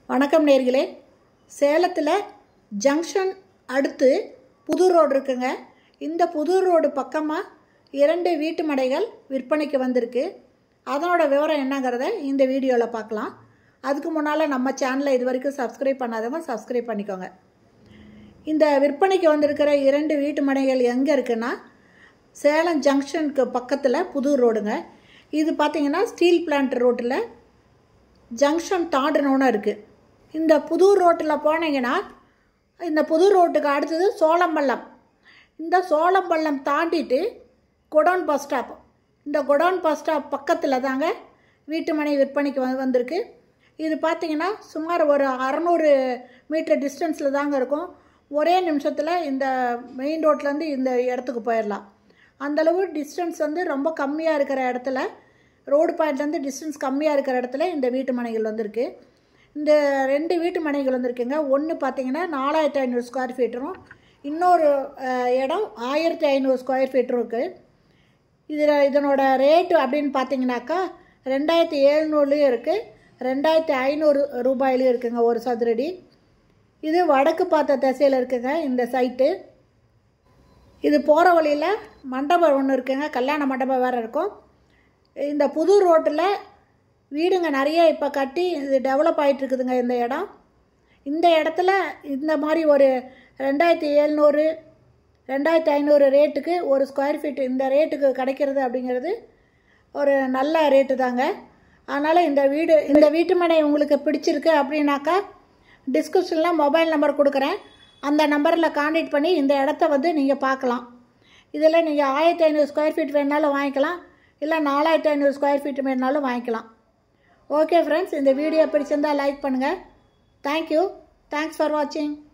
வணக்கம் நேர்களே சேலத்தில் ஜங்ஷன் அடுத்து புது ரோடு இருக்குங்க இந்த புது ரோடு பக்கமாக இரண்டு வீட்டு மனைகள் விற்பனைக்கு வந்திருக்கு அதனோட விவரம் என்னங்கிறத இந்த வீடியோவில் பார்க்கலாம் அதுக்கு முன்னால் நம்ம சேனலை இது வரைக்கும் சப்ஸ்கிரைப் பண்ணாதவங்க சப்ஸ்கிரைப் பண்ணிக்கோங்க இந்த விற்பனைக்கு வந்திருக்கிற இரண்டு வீட்டு மனைகள் எங்கே இருக்குன்னா சேலம் ஜங்ஷனுக்கு பக்கத்தில் புது ரோடுங்க இது பார்த்தீங்கன்னா ஸ்டீல் பிளான்ட் ரோட்டில் ஜங்ஷன் தாண்டனோன்னு இருக்குது இந்த புது ரோட்டில் போனீங்கன்னா இந்த புது ரோட்டுக்கு அடுத்தது சோளம்பள்ளம் இந்த சோளம்பள்ளம் தாண்டிட்டு கொடோன் பஸ் ஸ்டாப் இந்த கொடோன் பஸ் ஸ்டாப் பக்கத்தில் தாங்க வீட்டு மனை விற்பனைக்கு வந்து வந்திருக்கு இது பார்த்தீங்கன்னா சுமார் ஒரு அறநூறு மீட்டர் டிஸ்டன்ஸில் தாங்க இருக்கும் ஒரே நிமிஷத்தில் இந்த மெயின் ரோட்லேருந்து இந்த இடத்துக்கு போயிடலாம் அந்தளவு டிஸ்டன்ஸ் வந்து ரொம்ப கம்மியாக இருக்கிற இடத்துல ரோடு பாயிண்ட்லேருந்து டிஸ்டன்ஸ் கம்மியாக இருக்கிற இடத்துல இந்த வீட்டு மனைகள் வந்திருக்கு இந்த ரெண்டு வீட்டு மனைகள் வந்திருக்குங்க ஒன்று பார்த்தீங்கன்னா நாலாயிரத்தி ஐநூறு ஸ்கொயர் ஃபீட்டரும் இன்னொரு அஹ், இடம் ஆயிரத்தி ஐநூறு ஸ்கொயர் ஃபீட்டரும் இருக்குது இதில் இதனோட ரேட்டு அப்படின்னு பார்த்தீங்கன்னாக்கா ரெண்டாயிரத்தி எழுநூறுலேயும் இருக்குது ரெண்டாயிரத்தி ஐநூறு ரூபாயிலையும் இருக்குங்க ஒரு சதுரடி இது வடக்கு பார்த்த திசையில் இருக்குங்க இந்த சைட்டு இது போகிற வழியில் மண்டபம் ஒன்று இருக்குங்க கல்யாண மண்டபம் வேறு இருக்கும் இந்த புது ரோட்டில் வீடுங்க நிறைய இப்போ கட்டி இது டெவலப் ஆகிட்டு இருக்குதுங்க இந்த இடம் இந்த இடத்துல இந்த மாதிரி ஒரு ரெண்டாயிரத்தி எழுநூறு ரெண்டாயிரத்தி ஐநூறு ரேட்டுக்கு ஒரு ஸ்கொயர் ஃபீட் இந்த ரேட்டுக்கு கிடைக்கிறது அப்படிங்கிறது ஒரு நல்ல ரேட்டு தாங்க அதனால் இந்த வீடு இந்த வீட்டு மனை உங்களுக்கு பிடிச்சிருக்கு அப்படின்னாக்கா டிஸ்கிரிப்ஷனில் மொபைல் நம்பர் கொடுக்குறேன் அந்த நம்பரில் காண்டாக்ட் பண்ணி இந்த இடத்த வந்து நீங்கள் பார்க்கலாம் இதில் நீங்கள் ஆயிரத்தி ஐநூறு ஸ்கொயர் ஃபீட் வேணாலும் வாங்கிக்கலாம் இல்லை நாலாயிரத்தி ஐநூறு ஸ்கொயர் ஃபீட் வேணாலும் வாங்கிக்கலாம் ஓகே ஃப்ரெண்ட்ஸ் இந்த வீடியோ பிடிச்சிருந்தா லைக் பண்ணுங்கள் தேங்க்யூ தேங்க்ஸ் ஃபார் வாட்சிங்